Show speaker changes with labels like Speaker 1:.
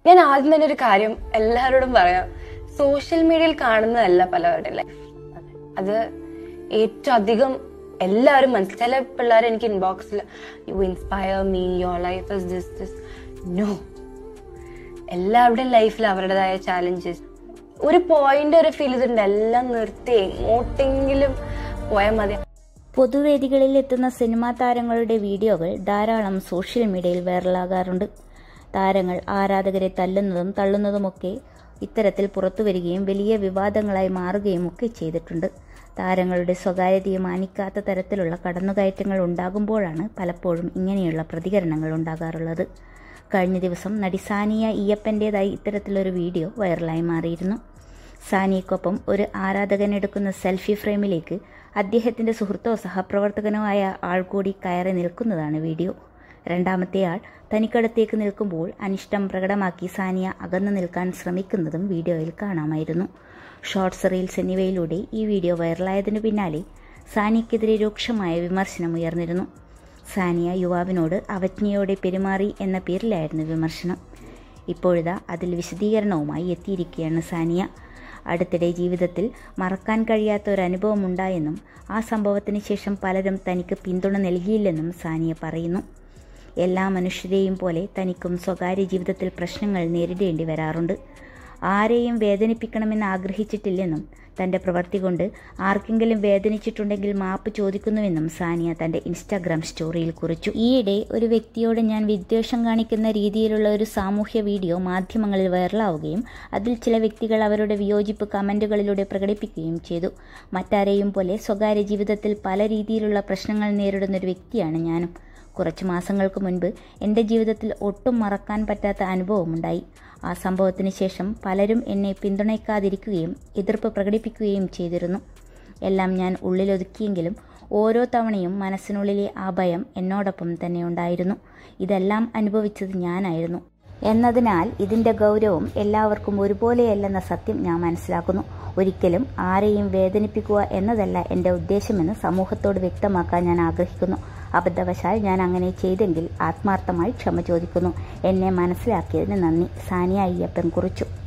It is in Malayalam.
Speaker 1: ഞാൻ ആദ്യം തന്നെ ഒരു കാര്യം എല്ലാവരോടും പറയാം സോഷ്യൽ മീഡിയയിൽ കാണുന്നതല്ല പലവരുടെ ലൈഫ് അത് ഏറ്റവും അധികം എല്ലാവരും മനസ്സിൽ ചില പിള്ളേർ എനിക്ക് ഇൻബോക്സിൽ you inspire me your life is this this no എല്ലാവരുടെയും ലൈഫിൽ അവരുടേതായ ചാലഞ്ചസ് ഒരു പോയിന്റ് ഒരു ഫീൽ ചെയ്തിട്ടുണ്ട് എല്ലാം നിർത്തി എങ്ങോട്ടെങ്കിലും പോയാൽ മതി
Speaker 2: പൊതുവേദികളിൽ എത്തുന്ന സിനിമാ താരങ്ങളുടെ വീഡിയോകൾ ധാരാളം സോഷ്യൽ മീഡിയയിൽ വൈറലാകാറുണ്ട് താരങ്ങൾ ആരാധകരെ തല്ലുന്നതും തള്ളുന്നതുമൊക്കെ ഇത്തരത്തിൽ പുറത്തുവരികയും വലിയ വിവാദങ്ങളായി മാറുകയും ഒക്കെ ചെയ്തിട്ടുണ്ട് താരങ്ങളുടെ സ്വകാര്യതയെ മാനിക്കാത്ത തരത്തിലുള്ള കടന്നുകയറ്റങ്ങൾ ഉണ്ടാകുമ്പോഴാണ് പലപ്പോഴും ഇങ്ങനെയുള്ള പ്രതികരണങ്ങൾ ഉണ്ടാകാറുള്ളത് കഴിഞ്ഞ ദിവസം നടി സാനിയ ഈയപ്പൻ്റേതായി ഇത്തരത്തിലൊരു വീഡിയോ വൈറലായി മാറിയിരുന്നു സാനിയക്കൊപ്പം ഒരു ആരാധകൻ എടുക്കുന്ന സെൽഫി ഫ്രെയിമിലേക്ക് അദ്ദേഹത്തിന്റെ സുഹൃത്തോ സഹപ്രവർത്തകനോ ആയ ആൾ കൂടി കയറി നിൽക്കുന്നതാണ് വീഡിയോ രണ്ടാമത്തെ ആൾ തനിക്കടുത്തേക്ക് നിൽക്കുമ്പോൾ അനിഷ്ടം പ്രകടമാക്കി സാനിയ അകന്നു നിൽക്കാൻ ശ്രമിക്കുന്നതും വീഡിയോയിൽ കാണാമായിരുന്നു ഷോർട്സ് റീൽസ് എന്നിവയിലൂടെ ഈ വീഡിയോ വൈറലായതിനു പിന്നാലെ സാനിയക്കെതിരെ രൂക്ഷമായ വിമർശനം ഉയർന്നിരുന്നു സാനിയ യുവാവിനോട് അവജ്ഞയോടെ പെരുമാറി എന്ന പേരിലായിരുന്നു വിമർശനം ഇപ്പോഴിതാ അതിൽ വിശദീകരണവുമായി എത്തിയിരിക്കുകയാണ് സാനിയ അടുത്തിടെ ജീവിതത്തിൽ മറക്കാൻ കഴിയാത്ത ഒരു അനുഭവം ഉണ്ടായെന്നും ആ സംഭവത്തിന് ശേഷം പലരും തനിക്ക് പിന്തുണ നൽകിയില്ലെന്നും സാനിയ പറയുന്നു എല്ലാ മനുഷ്യരെയും പോലെ തനിക്കും സ്വകാര്യ ജീവിതത്തിൽ പ്രശ്നങ്ങൾ നേരിടേണ്ടി വരാറുണ്ട് ആരെയും വേദനിപ്പിക്കണമെന്ന് ആഗ്രഹിച്ചിട്ടില്ലെന്നും തന്റെ പ്രവൃത്തി കൊണ്ട് ആർക്കെങ്കിലും വേദനിച്ചിട്ടുണ്ടെങ്കിൽ മാപ്പ് ചോദിക്കുന്നുവെന്നും സാനിയ തന്റെ ഇൻസ്റ്റാഗ്രാം സ്റ്റോറിയിൽ കുറിച്ചു ഈയിടെ ഒരു വ്യക്തിയോട് ഞാൻ വിദ്വേഷം കാണിക്കുന്ന രീതിയിലുള്ള ഒരു സാമൂഹ്യ വീഡിയോ മാധ്യമങ്ങളിൽ വൈറലാവുകയും അതിൽ ചില വ്യക്തികൾ അവരുടെ വിയോജിപ്പ് കമന്റുകളിലൂടെ പ്രകടിപ്പിക്കുകയും ചെയ്തു മറ്റാരെയും പോലെ സ്വകാര്യ ജീവിതത്തിൽ പല രീതിയിലുള്ള പ്രശ്നങ്ങൾ നേരിടുന്ന ഒരു വ്യക്തിയാണ് ഞാനും കുറച്ച് മാസങ്ങൾക്ക് മുൻപ് എൻ്റെ ജീവിതത്തിൽ ഒട്ടും മറക്കാൻ പറ്റാത്ത അനുഭവമുണ്ടായി ആ സംഭവത്തിന് ശേഷം പലരും എന്നെ പിന്തുണയ്ക്കാതിരിക്കുകയും എതിർപ്പ് പ്രകടിപ്പിക്കുകയും ചെയ്തിരുന്നു എല്ലാം ഞാൻ ഉള്ളിലൊതുക്കിയെങ്കിലും ഓരോ തവണയും മനസ്സിനുള്ളിലെ ആ ഭയം എന്നോടൊപ്പം തന്നെ ഉണ്ടായിരുന്നു ഇതെല്ലാം അനുഭവിച്ചത് ഞാനായിരുന്നു എന്നതിനാൽ ഇതിൻ്റെ ഗൗരവം എല്ലാവർക്കും ഒരുപോലെയല്ലെന്ന സത്യം ഞാൻ മനസ്സിലാക്കുന്നു ഒരിക്കലും ആരെയും വേദനിപ്പിക്കുക എന്നതല്ല എൻ്റെ ഉദ്ദേശമെന്ന് സമൂഹത്തോട് വ്യക്തമാക്കാൻ ഞാൻ ആഗ്രഹിക്കുന്നു അബദ്ധവശാൽ ഞാൻ അങ്ങനെ ചെയ്തെങ്കിൽ ആത്മാർത്ഥമായി ക്ഷമ ചോദിക്കുന്നു എന്നെ മനസ്സിലാക്കിയതിന് നന്ദി സാനിയ അയ്യപ്പൻ കുറിച്ചു